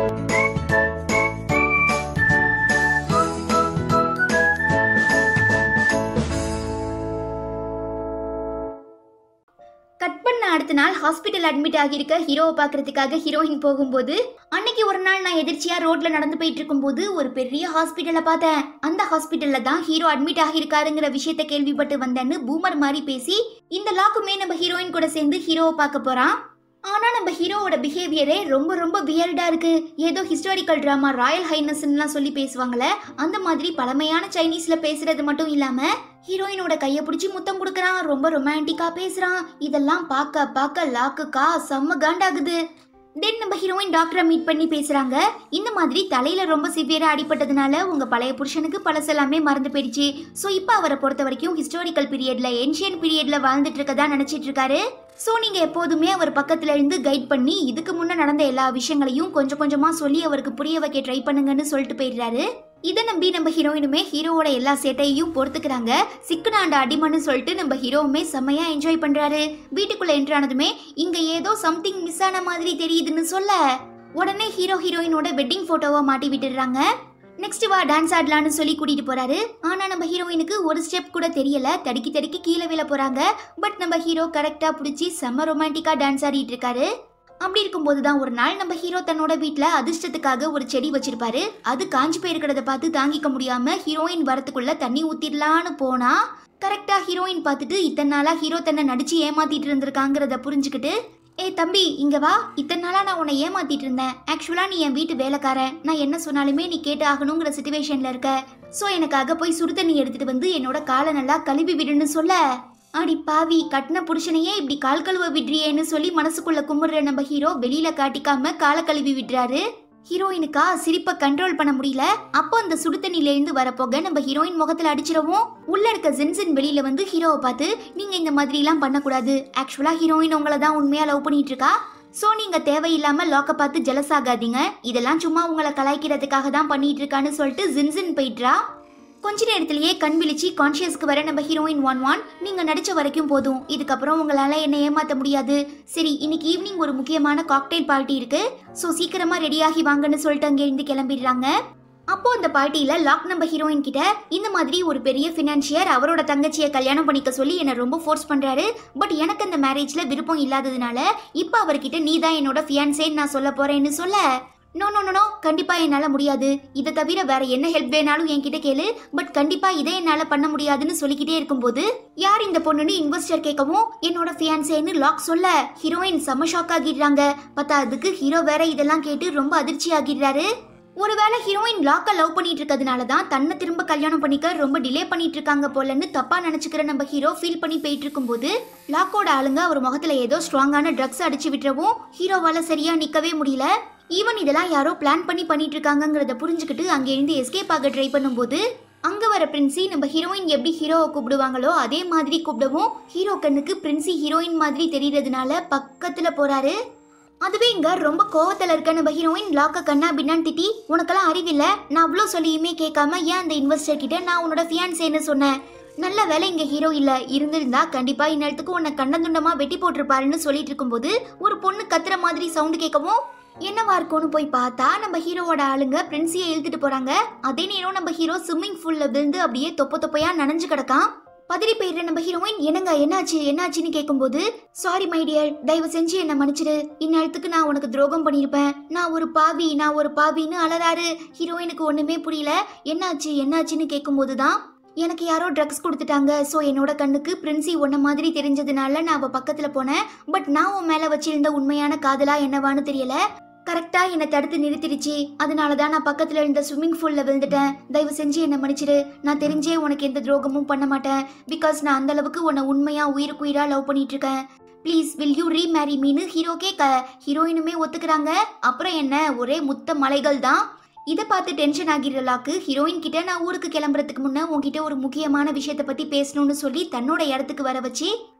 cut பண்ண அடுத்த நாள் ஹாஸ்பிட்டல் அட்மிட் ஆகியிருக்க ஹீரோவை பார்க்கறதுக்காக ஹீரோயின் போகும்போது அன்னைக்கு ஒரு நாள் நான் எதிர்ச்சியா ரோட்ல நடந்து போயிட்டு இருக்கும்போது ஒரு பெரிய ஹாஸ்பிட்டலை பார்த்தேன் அந்த ஹாஸ்பிட்டல்ல தான் ஹீரோ அட்மிட் ஆகியிருக்காருங்கிற விஷயத்த கேள்விப்பட்டு வந்தேன்னு பூமர் மாதிரி பேசி இந்த லாக்குமே நம்ம ஹீரோயின் கூட சேர்ந்து ஹீரோவை பார்க்க போறான் ஆனா நம்ம ஹீரோவோட பிஹேவியரே ரொம்ப ரொம்ப வியர்டா இருக்கு ஏதோ ஹிஸ்டாரிக்கல் டிராமா ராயல் ஹைனஸ்லாம் சொல்லி பேசுவாங்கல்ல அந்த மாதிரி பழமையான சைனீஸ்ல பேசுறது மட்டும் இல்லாம ஹீரோயினோட கைய பிடிச்சி முத்தம் கொடுக்கறான் ரொம்ப ரொமான்டிக்கா பேசுறான் இதெல்லாம் பார்க்க பார்க்க லாக்குக்கா செம்ம காண்டாகுது தென் நம்ம ஹீரோயின் டாக்டரை மீட் பண்ணி பேசுறாங்க இந்த மாதிரி தலையில ரொம்ப சிவியரா அடிபட்டதுனால உங்க பழைய புருஷனுக்கு பழசெல்லாமே மறந்து போயிடுச்சு ஸோ இப்போ அவரை பொறுத்த வரைக்கும் ஹிஸ்டாரிக்கல் பீரியட்ல ஏன்ஷியன் பீரியட்ல வாழ்ந்துட்டு இருக்கதா நினைச்சிட்டு இருக்காரு ஸோ நீங்க எப்போதுமே அவர் பக்கத்துல இருந்து கைட் பண்ணி இதுக்கு முன்ன நடந்த எல்லா விஷயங்களையும் கொஞ்சம் கொஞ்சமா சொல்லி அவருக்கு புரிய வைக்க ட்ரை பண்ணுங்கன்னு சொல்லிட்டு போயிடுறாரு இதை நம்பி நம்ம ஹீரோயினுமே ஹீரோவோட எல்லா சேட்டையையும் பொறுத்துக்கிறாங்க சிக்குனாண்ட அடிமன்னு சொல்லிட்டு நம்ம ஹீரோவுமே செம்மையா என்ஜாய் பண்றாரு வீட்டுக்குள்ள என்ட்ரு ஆனதுமே இங்க ஏதோ சம்திங் மிஸ் ஆன மாதிரி தெரியுதுன்னு சொல்ல உடனே ஹீரோ ஹீரோயினோட வெட்டிங் போட்டோவை மாட்டி விட்டுடுறாங்க நெக்ஸ்ட் வா டான்ஸ் ஆடலான்னு சொல்லி கூட்டிட்டு போறாரு ஆனா நம்ம ஹீரோயினுக்கு ஒரு ஸ்டெப் கூட தெரியல தடுக்கி தடுக்கி கீழே விழ போறாங்க பட் நம்ம ஹீரோ கரெக்டா பிடிச்சி செம்ம ரொமான்டிக்கா டான்ஸ் ஆடிட்டு இருக்காரு அப்படி இருக்கும்போது தான் ஒரு நாள் நம்ம ஹீரோ தன்னோட வீட்ல அதிர்ஷ்டத்துக்காக ஒரு செடி வச்சிருப்பாரு அது காஞ்சி போயிருக்கிறத பார்த்து தாங்கிக்க முடியாம ஹீரோயின் வரத்துக்குள்ள தண்ணி ஊத்திடலான்னு போனா கரெக்டா ஹீரோயின் பார்த்துட்டு இத்தனை நாளா ஹீரோ தன்னை நடிச்சு ஏமாத்திட்டு இருந்திருக்காங்கிறத புரிஞ்சுக்கிட்டு ஏய் தம்பி இங்க வா இத்தனை நாளா நான் உன்னை ஏமாத்திட்டு இருந்தேன் ஆக்சுவலா நீ என் வீட்டு வேலைக்காரன் நான் என்ன சொன்னாலுமே நீ கேட்டு ஆகணுங்கிற சுச்சுவேஷன்ல இருக்க சோ எனக்காக போய் சுடு தண்ணி எடுத்துட்டு வந்து என்னோட காலை நல்லா கழுவி விடுன்னு சொல்ல அடி பாவி கட்டின புருஷனையே இப்படி கால் கழுவ விடுறியேன்னு சொல்லி மனசுக்குள்ள குமுறுற நம்ம ஹீரோ வெளியில காட்டிக்காம காலை கழுவி விடுறாரு ஹீரோயினுக்கா சிரிப்பை கண்ட்ரோல் பண்ண முடியல அப்போ அந்த சுடு தண்ணில இருந்து வர போக நம்ம ஹீரோயின் முகத்துல அடிச்சிடவும் உள்ள இருக்க ஜின்சின் வெளியில வந்து ஹீரோவை பார்த்து நீங்க இந்த மாதிரி எல்லாம் பண்ணக்கூடாது ஆக்சுவலா ஹீரோயின் உங்களை தான் உண்மையா லவ் பண்ணிட்டு இருக்கா சோ நீங்க தேவையில்லாம லாக்க பார்த்து ஜெலஸ் ஆகாதீங்க இதெல்லாம் சும்மா உங்களை கலாய்க்கிறதுக்காக தான் பண்ணிட்டு இருக்கான்னு சொல்லிட்டு ஜின்சின் போயிட்றா கொஞ்ச நேரத்திலேயே கண் விழிச்சு கான்ஷியஸ்க்கு வர நம்ம ஹீரோயின் ஒன் ஒன் நீங்க நடிச்ச வரைக்கும் போதும் இதுக்கப்புறம் உங்களால என்ன ஏமாத்த முடியாது சரி இன்னைக்கு ஈவினிங் ஒரு முக்கியமான காக்டெயில் பார்ட்டி இருக்கு சோ சீக்கிரமா ரெடியாகி வாங்கன்னு சொல்லிட்டு அங்க இருந்து கிளம்பிடுறாங்க அப்போ அந்த பார்ட்டியில லாக் நம்ம ஹீரோயின் கிட்ட இந்த மாதிரி ஒரு பெரிய ஃபினான்ஷியர் அவரோட தங்கச்சியை கல்யாணம் பண்ணிக்க சொல்லி என்ன ரொம்ப ஃபோர்ஸ் பண்றாரு பட் எனக்கு அந்த மேரேஜ்ல விருப்பம் இல்லாததுனால இப்போ அவர்கிட்ட நீ தான் என்னோட ஃபியான்சேன்னு நான் சொல்ல போறேன்னு சொல்ல நோ நோ நோ கண்டிப்பா என்னால முடியாது இதை தவிர வேற என்ன ஹெல்ப் வேணாலும் என்கிட்ட கேளு பட் கண்டிப்பா இதை என்னால பண்ண முடியாதுன்னு சொல்லிக்கிட்டே இருக்கும்போது யார் இந்த பொண்ணுன்னு இன்வெஸ்டர் கேட்கவும் என்னோட ஃபியான்சேன்னு லாக் சொல்ல ஹீரோயின் செம ஷாக் ஆகிடுறாங்க பத்தாததுக்கு ஹீரோ வேற இதெல்லாம் கேட்டு ரொம்ப அதிர்ச்சி ஆகிடுறாரு ஒருவேளை ஹீரோயின் லாக்க லவ் பண்ணிட்டு இருக்கிறதுனால தான் தன்னை திரும்ப கல்யாணம் பண்ணிக்க ரொம்ப டிலே பண்ணிட்டு இருக்காங்க போலன்னு தப்பா நினைச்சுக்கிற நம்ம ஹீரோ ஃபீல் பண்ணி போயிட்டு இருக்கும்போது லாக்கோட ஆளுங்க அவர் முகத்துல ஏதோ ஸ்ட்ராங்கான ட்ரக்ஸ் அடிச்சு விட்டுறவும் ஹீரோவால சரியா நிக்கவே முடியல ஈவன் இதெல்லாம் யாரோ பிளான் பண்ணி பண்ணிட்டு இருக்காங்கங்கிறத புரிஞ்சுக்கிட்டு அங்கிருந்து எஸ்கேப் ஆக ட்ரை பண்ணும்போது அங்க வர பிரின்சி நம்ம ஹீரோயின் எப்படி ஹீரோவை கூப்பிடுவாங்களோ அதே மாதிரி கூப்பிடவும் ஹீரோ கண்ணுக்கு பிரின்சி ஹீரோயின் மாதிரி தெரியறதுனால பக்கத்துல போறாரு அதுவே இங்க ரொம்ப கோவத்துல இருக்க நம்ம ஹீரோயின் லாக்க கண்ணா பின்னான்னு திட்டி உனக்கெல்லாம் அறிவில்ல நான் அவ்வளோ சொல்லியுமே கேட்காம ஏன் அந்த இன்வெஸ்டர் கிட்ட நான் உன்னோட ஃபியான்சேன்னு சொன்னேன் நல்ல வேலை இங்க ஹீரோ இல்ல இருந்திருந்தா கண்டிப்பா இந்நேரத்துக்கு உன்னை கண்டந்துண்டமா வெட்டி போட்டிருப்பாருன்னு சொல்லிட்டு இருக்கும்போது ஒரு பொண்ணு கத்துற மாதிரி சவுண்டு கேட்கவும் என்னவா இருக்கும்னு போய் பார்த்தா நம்ம ஹீரோவோட ஆளுங்க பிரின்சியை இழுத்துட்டு போறாங்க அதே நேரம் நம்ம ஹீரோ ஸ்விம்மிங் பூல்ல விழுந்து அப்படியே தொப்ப தொப்பையா நனைஞ்சு கிடக்கான் பதறி போயிடுற நம்ம ஹீரோயின் என்னங்க என்னாச்சு என்னாச்சுன்னு கேட்கும்போது சாரி மை டியர் தயவு செஞ்சு என்ன மன்னிச்சிடு இந்நேரத்துக்கு நான் உனக்கு துரோகம் பண்ணியிருப்பேன் நான் ஒரு பாவி நான் ஒரு பாவின்னு அலறாரு ஹீரோயினுக்கு ஒண்ணுமே புரியல என்னாச்சு என்னாச்சுன்னு கேட்கும்போது தான் எனக்கு யாரோ ட்ரக்ஸ் கொடுத்துட்டாங்க ஸோ என்னோட கண்ணுக்கு பிரின்சி ஒன்ன மாதிரி தெரிஞ்சதுனால நான் அவ பக்கத்துல போனேன் பட் நான் உன் மேல வச்சிருந்த உண்மையான காதலா என்னவான்னு தெரியல கரெக்டா என்னை தடுத்து நிறுத்திடுச்சு அதனால தான் நான் பக்கத்துல இருந்த ஸ்விம்மிங் பூல்ல விழுந்துட்டேன் தயவு செஞ்சு என்னை மன்னிச்சிடு நான் தெரிஞ்சே உனக்கு எந்த துரோகமும் பண்ண மாட்டேன் பிகாஸ் நான் அந்த அளவுக்கு உன்னை உண்மையா உயிருக்கு உயிரா லவ் பண்ணிட்டு இருக்கேன் please will you remarry Meenu hero கேட்க ஹீரோயினுமே ஒத்துக்கிறாங்க அப்புறம் என்ன ஒரே முத்த மலைகள் தான் இதை பார்த்து டென்ஷன் ஆகிற லாக்கு ஹீரோயின் கிட்ட நான் ஊருக்கு கிளம்புறதுக்கு முன்ன உன்கிட்ட ஒரு முக்கியமான விஷயத்தை பத்தி பேசணும்னு சொல்லி தன்னோட இடத்துக்கு வர வச்சு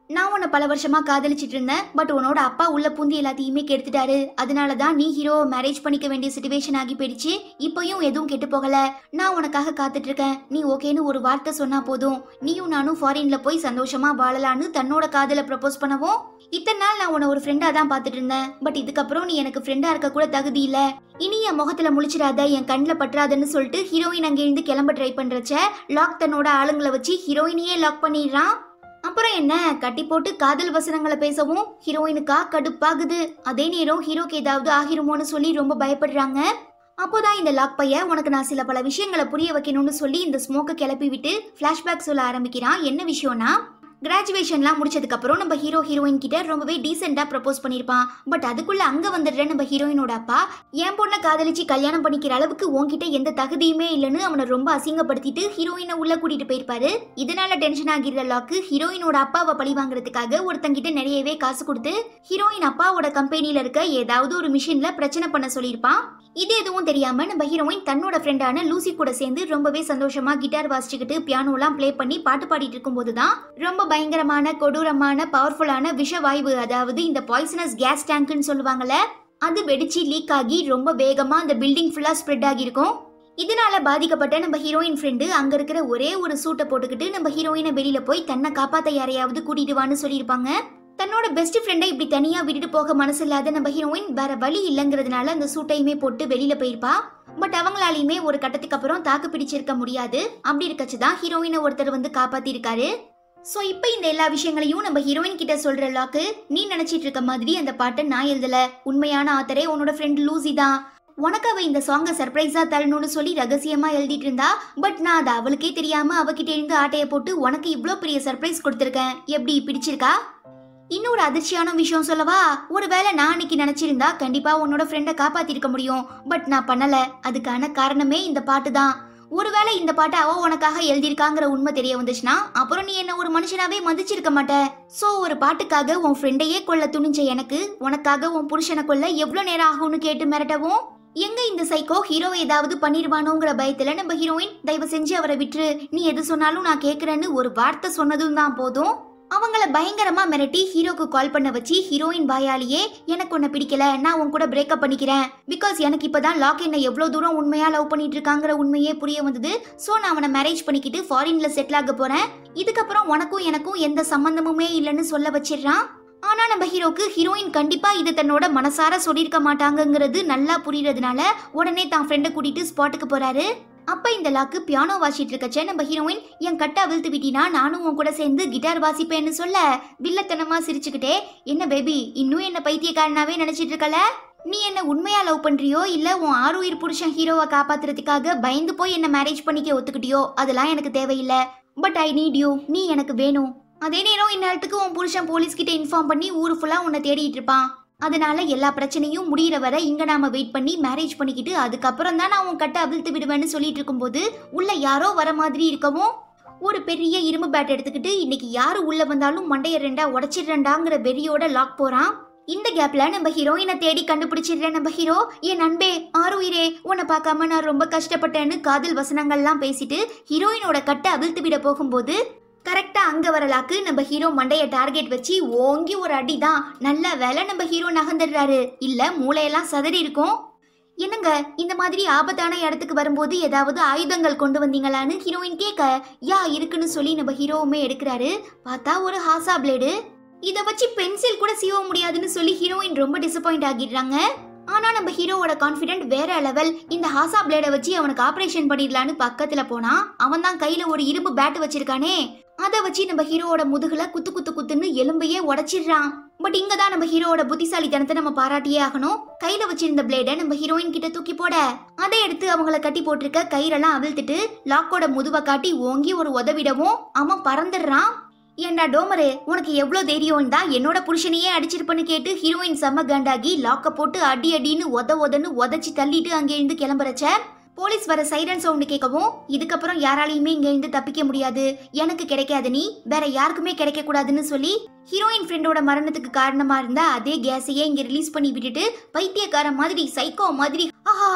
நான் உன்னை பல வருஷமா காதலிச்சிட்டு இருந்தேன் பட் உன்னோட அப்பா உள்ள பூந்தி எல்லாத்தையுமே கெடுத்துட்டாரு அதனால தான் நீ ஹீரோவை மேரேஜ் பண்ணிக்க வேண்டிய சுச்சுவேஷன் ஆகி போயிடுச்சு இப்பயும் எதுவும் கெட்டு போகல நான் உனக்காக காத்துட்டு இருக்கேன் நீ ஓகேன்னு ஒரு வார்த்தை சொன்னா போதும் நீயும் நானும் ஃபாரின்ல போய் சந்தோஷமா வாழலான்னு தன்னோட காதலை ப்ரப்போஸ் பண்ணவும் இத்தனை நாள் நான் உன்னை ஒரு ஃப்ரெண்டா தான் பார்த்துட்டு இருந்தேன் பட் இதுக்கப்புறம் நீ எனக்கு ஃப்ரெண்டா இருக்க கூட தகுதி இல்ல இனி என் முகத்துல முழிச்சிடாத என் கண்ணில் பற்றாதன்னு சொல்லிட்டு ஹீரோயின் அங்கேருந்து கிளம்ப ட்ரை பண்றச்ச லாக் தன்னோட ஆளுங்களை வச்சு ஹீரோயினையே லாக் பண்ணிடுறான் அப்புறம் என்ன கட்டி போட்டு காதல் வசனங்களை பேசவும் ஹீரோயினுக்கா கடுப்பாகுது அதே நேரம் ஹீரோக்கு ஏதாவது ஆகிருமோன்னு சொல்லி ரொம்ப பயப்படுறாங்க அப்போதான் இந்த லாக் பையன் உனக்கு நான் சில பல விஷயங்களை புரிய வைக்கணும்னு சொல்லி இந்த ஸ்மோக்கை கிளப்பி விட்டு ஃப்ளாஷ்பேக் சொல்ல ஆரம்பிக்கிறான் என்ன விஷயம்னா கிராஜுவேஷன்லாம் முடிச்சதுக்கு அப்புறம் நம்ம ஹீரோ ஹீரோயின் கிட்ட ரொம்பவே டீசெண்டா ப்ரப்போஸ் பண்ணிருப்பான் பட் அதுக்குள்ள அங்க வந்துடுற நம்ம ஹீரோயினோட அப்பா என் பொண்ணை காதலிச்சு கல்யாணம் பண்ணிக்கிற அளவுக்கு உன்கிட்ட எந்த தகுதியுமே இல்லைன்னு அவனை ரொம்ப அசிங்கப்படுத்திட்டு ஹீரோயினை உள்ள கூட்டிட்டு போயிருப்பாரு இதனால டென்ஷன் ஆகிற லாக்கு ஹீரோயினோட அப்பாவை பழி வாங்குறதுக்காக ஒருத்தங்கிட்ட நிறையவே காசு கொடுத்து ஹீரோயின் அப்பாவோட கம்பெனில இருக்க ஏதாவது ஒரு மிஷின்ல பிரச்சனை பண்ண சொல்லியிருப்பான் இது எதுவும் தெரியாம நம்ம ஹீரோயின் தன்னோட ஃப்ரெண்டான லூசி கூட சேர்ந்து ரொம்பவே சந்தோஷமா கிட்டார் வாசிச்சுக்கிட்டு பியானோலாம் ப்ளே பண்ணி பாட்டு பாடிட்டு இருக்கும்போது தான் ரொம்ப பயங்கரமான கொடூரமான பவர்ஃபுல்லான விஷவாயு அதாவது இந்த பாய்சனஸ் கேஸ் டேங்க்னு சொல்லுவாங்கல்ல அது வெடிச்சு லீக் ஆகி ரொம்ப வேகமா அந்த பில்டிங் ஃபுல்லா ஸ்ப்ரெட் ஆகியிருக்கும் இதனால பாதிக்கப்பட்ட நம்ம ஹீரோயின் ஃப்ரெண்டு அங்க இருக்கிற ஒரே ஒரு சூட்டை போட்டுக்கிட்டு நம்ம ஹீரோயினை வெளியில போய் தன்னை காப்பாத்த யாரையாவது கூட்டிட்டு வான்னு சொல்லியிருப்பாங்க தன்னோட பெஸ்ட் ஃப்ரெண்டை இப்படி தனியா விட்டுட்டு போக மனசு இல்லாத நம்ம ஹீரோயின் வேற வழி இல்லைங்கிறதுனால அந்த சூட்டையுமே போட்டு வெளியில போயிருப்பா பட் அவங்களாலையுமே ஒரு கட்டத்துக்கு அப்புறம் தாக்கு பிடிச்சிருக்க முடியாது அப்படி இருக்கச்சு தான் ஹீரோயினை ஒருத்தர் வந்து காப்பாத்திருக்காரு ஸோ இப்போ இந்த எல்லா விஷயங்களையும் நம்ம ஹீரோயின் கிட்ட சொல்ற லாக்கு நீ நினைச்சிட்டு இருக்க மாதிரி அந்த பாட்டை நான் எழுதல உண்மையான ஆத்தரே உன்னோட ஃப்ரெண்ட் லூசி தான் உனக்கு அவ இந்த சாங்கை சர்ப்ரைஸா தரணும்னு சொல்லி ரகசியமா எழுதிட்டு இருந்தா பட் நான் அதை அவளுக்கே தெரியாம அவகிட்ட இருந்து ஆட்டைய போட்டு உனக்கு இவ்ளோ பெரிய சர்ப்ரைஸ் கொடுத்துருக்கேன் எப்படி பிடிச்சிருக்கா இன்னொரு அதிர்ச்சியான விஷயம் சொல்லவா ஒருவேளை நான் அன்னைக்கு நினைச்சிருந்தா கண்டிப்பா உன்னோட ஃப்ரெண்டை காப்பாத்திருக்க முடியும் பட் நான் பண்ணல அதுக்கான காரணமே இந்த பாட்டு தான் ஒருவேளை இந்த பாட்டை அவ உனக்காக எழுதியிருக்காங்கிற உண்மை தெரிய வந்துச்சுன்னா அப்புறம் நீ என்ன ஒரு மனுஷனாவே மதிச்சிருக்க மாட்ட சோ ஒரு பாட்டுக்காக உன் ஃப்ரெண்டையே கொல்ல துணிஞ்ச எனக்கு உனக்காக உன் புருஷனை கொல்ல எவ்வளவு நேரம் ஆகும்னு கேட்டு மிரட்டவும் எங்க இந்த சைக்கோ ஹீரோ ஏதாவது பண்ணிருவானோங்கிற பயத்துல நம்ம ஹீரோயின் தயவு செஞ்சு அவரை விட்டுரு நீ எது சொன்னாலும் நான் கேக்குறேன்னு ஒரு வார்த்தை சொன்னதும் தான் போதும் அவங்கள பயங்கரமா மிரட்டி ஹீரோக்கு கால் பண்ண வச்சு ஹீரோயின் வாயாலேயே எனக்கு உன்னை பிடிக்கல நான் உன் கூட பிரேக்கப் பண்ணிக்கிறேன் பிகாஸ் எனக்கு இப்பதான் லாக் என்ன எவ்வளவு தூரம் உண்மையா லவ் பண்ணிட்டு இருக்காங்கிற உண்மையே புரிய வந்தது சோ நான் அவனை மேரேஜ் பண்ணிக்கிட்டு ஃபாரின்ல செட்டில் ஆக போறேன் இதுக்கப்புறம் உனக்கும் எனக்கும் எந்த சம்பந்தமுமே இல்லைன்னு சொல்ல வச்சிடுறான் ஆனா நம்ம ஹீரோக்கு ஹீரோயின் கண்டிப்பா இது தன்னோட மனசார சொல்லியிருக்க மாட்டாங்கங்கிறது நல்லா புரியறதுனால உடனே தான் ஃப்ரெண்டை கூட்டிட்டு ஸ்பாட்டுக்கு போறாரு அப்ப இந்த லாக்கு பியானோ வாசிட்டு இருக்கச்ச நம்ம ஹீரோயின் என் கட்டை அவிழ்த்து விட்டினா நானும் உன் கூட சேர்ந்து கிட்டார் வாசிப்பேன்னு சொல்ல வில்லத்தனமா சிரிச்சுக்கிட்டே என்ன பேபி இன்னும் என்ன பைத்தியக்காரனாவே நினைச்சிட்டு இருக்கல நீ என்ன உண்மையா லவ் பண்றியோ இல்ல உன் ஆறுயிர் புருஷன் ஹீரோவை காப்பாத்துறதுக்காக பயந்து போய் என்ன மேரேஜ் பண்ணிக்க ஒத்துக்கிட்டியோ அதெல்லாம் எனக்கு தேவையில்லை பட் ஐ நீட் யூ நீ எனக்கு வேணும் அதே நேரம் இந்நேரத்துக்கு உன் புருஷன் போலீஸ் கிட்ட இன்ஃபார்ம் பண்ணி ஊரு ஃபுல்லா உன்னை தேடிட்டு இருப்பான் அதனால எல்லா பிரச்சனையும் முடியிற வரை இங்க நாம வெயிட் பண்ணி மேரேஜ் பண்ணிக்கிட்டு அதுக்கப்புறம் தான் நான் உன் கட்டை அவிழ்த்து விடுவேன்னு சொல்லிட்டு இருக்கும்போது உள்ள யாரோ வர மாதிரி இருக்கவும் ஒரு பெரிய இரும்பு பேட் எடுத்துக்கிட்டு இன்னைக்கு யாரு உள்ள வந்தாலும் மண்டைய ரெண்டா உடச்சிடுறேன்டாங்கிற வெறியோட லாக் போறான் இந்த கேப்ல நம்ம ஹீரோயினை தேடி கண்டுபிடிச்சிடுற நம்ம ஹீரோ என் நண்பே ஆறுயிரே உன்னை பார்க்காம நான் ரொம்ப கஷ்டப்பட்டேன்னு காதல் வசனங்கள்லாம் பேசிட்டு ஹீரோயினோட கட்டை அவிழ்த்து விட போகும்போது கரெக்டா அங்க வரலாக்கு நம்ம ஹீரோ மண்டைய டார்கெட் வச்சு ஓங்கி ஒரு அடி தான் நல்ல வேலை நம்ம ஹீரோ நகர்ந்துடுறாரு இல்ல மூளையெல்லாம் சதறி இருக்கும் என்னங்க இந்த மாதிரி ஆபத்தான இடத்துக்கு வரும்போது ஏதாவது ஆயுதங்கள் கொண்டு வந்தீங்களான்னு ஹீரோயின் கேட்க யா இருக்குன்னு சொல்லி நம்ம ஹீரோவுமே எடுக்கிறாரு பார்த்தா ஒரு ஹாசா பிளேடு இத வச்சு பென்சில் கூட சீவ முடியாதுன்னு சொல்லி ஹீரோயின் ரொம்ப டிசப்பாயிண்ட் ஆகிடுறாங்க ஆனா நம்ம ஹீரோவோட கான்ஃபிடென்ட் வேற லெவல் இந்த ஹாசா பிளேட வச்சு அவனுக்கு ஆபரேஷன் பண்ணிடலான்னு பக்கத்துல போனா அவன் தான் கையில ஒரு இரும்பு பேட் வச்சிருக்கானே அதை வச்சு நம்ம ஹீரோவோட முதுகுல குத்து குத்து குத்துன்னு எலும்பையே உடைச்சிடுறான் பட் இங்க தான் நம்ம ஹீரோவோட புத்திசாலித்தனத்தை நம்ம பாராட்டியே ஆகணும் கையில வச்சிருந்த பிளேட நம்ம ஹீரோயின் கிட்ட தூக்கி போட அதை எடுத்து அவங்கள கட்டி போட்டிருக்க கயிறெல்லாம் அவிழ்த்துட்டு லாக்கோட முதுவை காட்டி ஓங்கி ஒரு உதவிடவும் அவன் பறந்துடுறான் ஏண்டா டோமரு உனக்கு எவ்வளோ தைரியம் தான் என்னோட புருஷனையே அடிச்சிருப்பன்னு கேட்டு ஹீரோயின் செம்ம கண்டாகி லாக்க போட்டு அடி அடின்னு உத உதன்னு உதச்சி தள்ளிட்டு அங்கே இருந்து கிளம்புறச்ச போலீஸ் வர சைரன் சவுண்டு கேட்கவும் இதுக்கப்புறம் யாராலையுமே இங்க இருந்து தப்பிக்க முடியாது எனக்கு கிடைக்காது நீ வேற யாருக்குமே கிடைக்க கூடாதுன்னு சொல்லி ஹீரோயின் ஃப்ரெண்டோட மரணத்துக்கு காரணமா இருந்த அதே கேஸையே இங்க ரிலீஸ் பண்ணி விட்டுட்டு பைத்தியக்கார மாதிரி சைக்கோ மாதிரி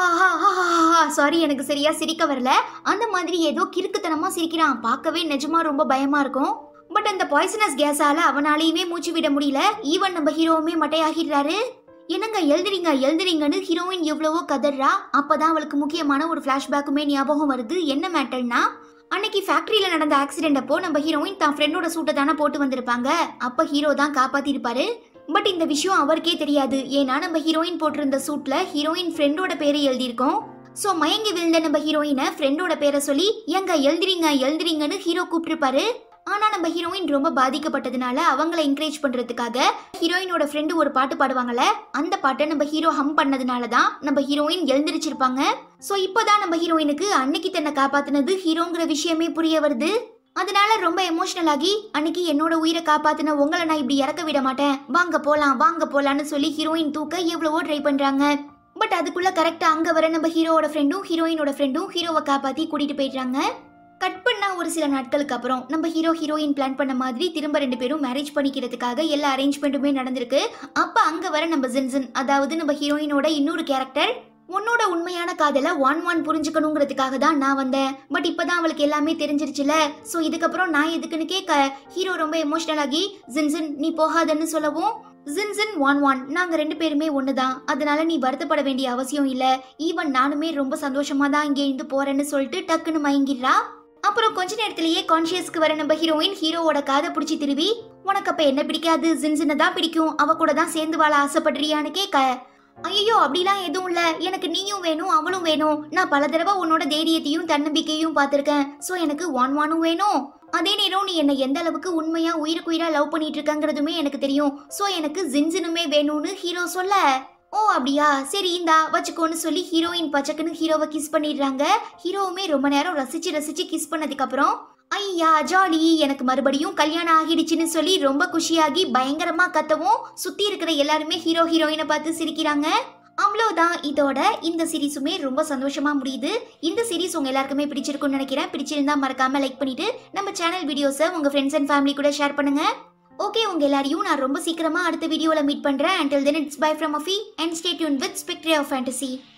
சாரி எனக்கு சரியா சிரிக்க வரல அந்த மாதிரி ஏதோ கிறுக்குத்தனமா சிரிக்கிறான் பார்க்கவே நிஜமா ரொம்ப பயமா இருக்கும் பட் அந்த பாய்சனஸ் கேஸால அவனாலையுமே மூச்சு விட முடியல ஈவன் நம்ம ஹீரோவுமே மட்டையாகிடுறாரு என்னங்க எழுதுறீங்க எழுதுறீங்கன்னு ஹீரோயின் எவ்வளவோ கதறா அப்பதான் அவளுக்கு முக்கியமான ஒரு ஃபிளாஷ்பேக்குமே ஞாபகம் வருது என்ன மேட்டர்னா அன்னைக்கு ஃபேக்டரியில நடந்த ஆக்சிடென்ட் அப்போ நம்ம ஹீரோயின் தான் ஃப்ரெண்டோட சூட்டை தானே போட்டு வந்திருப்பாங்க அப்ப ஹீரோ தான் காப்பாத்திருப்பாரு பட் இந்த விஷயம் அவருக்கே தெரியாது ஏன்னா நம்ம ஹீரோயின் போட்டிருந்த சூட்ல ஹீரோயின் ஃப்ரெண்டோட பேரை எழுதியிருக்கோம் சோ மயங்கி விழுந்த நம்ம ஹீரோயினை ஃப்ரெண்டோட பேரை சொல்லி எங்க எழுதுறீங்க எழுதுறீங்கன்னு ஹீரோ கூப்பிட்டுருப்பாரு ஆனா நம்ம ஹீரோயின் ரொம்ப பாதிக்கப்பட்டதுனால அவங்கள என்கரேஜ் பண்றதுக்காக ஹீரோயினோட ஃப்ரெண்டு ஒரு பாட்டு பாடுவாங்கல்ல அந்த பாட்டை நம்ம ஹீரோ ஹம் பண்ணதுனால தான் நம்ம ஹீரோயின் எழுந்திருச்சிருப்பாங்க சோ இப்போதான் நம்ம ஹீரோயினுக்கு அன்னைக்கு தன்னை காப்பாத்துனது ஹீரோங்கிற விஷயமே புரிய வருது அதனால ரொம்ப எமோஷனல் ஆகி அன்னைக்கு என்னோட உயிரை காப்பாத்தின உங்களை நான் இப்படி இறக்க விட மாட்டேன் வாங்க போலாம் வாங்க போலான்னு சொல்லி ஹீரோயின் தூக்க எவ்வளவோ ட்ரை பண்றாங்க பட் அதுக்குள்ள கரெக்டா அங்க வர நம்ம ஹீரோவோட ஃப்ரெண்டும் ஹீரோயினோட ஃப்ரெண்டும் ஹீரோவை காப்பாத்தி கூட்டிட்டு போயிடுறாங்க கட் பண்ண ஒரு சில நாட்களுக்கு அப்புறம் நம்ம ஹீரோ ஹீரோயின் பிளான் பண்ண மாதிரி திரும்ப ரெண்டு பேரும் மேரேஜ் பண்ணிக்கிறதுக்காக எல்லா அரேஞ்ச்மெண்ட்டுமே நடந்திருக்கு அப்ப அங்க வர நம்ம ஜின்சன் அதாவது நம்ம ஹீரோயினோட இன்னொரு கேரக்டர் உன்னோட உண்மையான காதல ஒன் ஒன் புரிஞ்சுக்கணுங்கிறதுக்காக தான் நான் வந்தேன் பட் இப்பதான் அவளுக்கு எல்லாமே தெரிஞ்சிருச்சுல சோ இதுக்கப்புறம் நான் எதுக்குன்னு கேட்க ஹீரோ ரொம்ப எமோஷனல் ஆகி ஜின்சன் நீ போகாதன்னு சொல்லவும் ஜின்சன் ஒன் ஒன் நாங்க ரெண்டு பேருமே ஒண்ணுதான் அதனால நீ வருத்தப்பட வேண்டிய அவசியம் இல்ல ஈவன் நானுமே ரொம்ப சந்தோஷமா தான் இங்க இருந்து போறேன்னு சொல்லிட்டு டக்குன்னு மயங்கிடுறா அப்புறம் கொஞ்ச நேரத்திலேயே கான்ஷியஸ்க்கு வர நம்ம ஹீரோயின் ஹீரோவோட காதை பிடிச்சி திருவி உனக்கு அப்ப என்ன பிடிக்காது ஜின்சனை தான் பிடிக்கும் அவ கூட தான் சேர்ந்து வாழ ஆசைப்படுறியான்னு கேட்க ஐயோ அப்படிலாம் எதுவும் இல்ல எனக்கு நீயும் வேணும் அவளும் வேணும் நான் பல தடவை உன்னோட தைரியத்தையும் தன்னம்பிக்கையும் பார்த்திருக்கேன் சோ எனக்கு ஒன் ஒனும் வேணும் அதே நேரம் நீ என்ன எந்த அளவுக்கு உண்மையா உயிருக்குயிரா லவ் பண்ணிட்டு இருக்கங்கிறதுமே எனக்கு தெரியும் சோ எனக்கு ஜின்ஜினுமே வேணும்னு ஹீரோ சொல்ல ஓ அப்படியா சரி இந்தா வச்சுக்கோன்னு சொல்லி ஹீரோயின் பச்சக்குன்னு ஹீரோவை கிஸ் பண்ணிடுறாங்க ஹீரோவுமே ரொம்ப நேரம் ரசிச்சு ரசிச்சு கிஸ் பண்ணதுக்கு அப்புறம் ஐயா ஜாலி எனக்கு மறுபடியும் கல்யாணம் ஆகிடுச்சுன்னு சொல்லி ரொம்ப குஷியாகி பயங்கரமா கத்தவும் சுத்தி இருக்கிற எல்லாருமே ஹீரோ ஹீரோயினை பார்த்து சிரிக்கிறாங்க அவ்வளோதான் இதோட இந்த சீரிஸுமே ரொம்ப சந்தோஷமா முடியுது இந்த சீரிஸ் உங்க எல்லாருக்குமே பிடிச்சிருக்கும்னு நினைக்கிறேன் பிடிச்சிருந்தா மறக்காம லைக் பண்ணிட்டு நம்ம சேனல் வீடியோஸை உங்க ஃப்ரெண்ட்ஸ் அண்ட் ஃபேமிலி கூட ஷேர் பண்ணுங்க ஓகே உங்க எல்லாரையும் நான் ரொம்ப சீக்கிரமா அடுத்த வீடியோல மீட் பண்றேன் until then it's bye from அஃபி and stay tuned with Spectre of Fantasy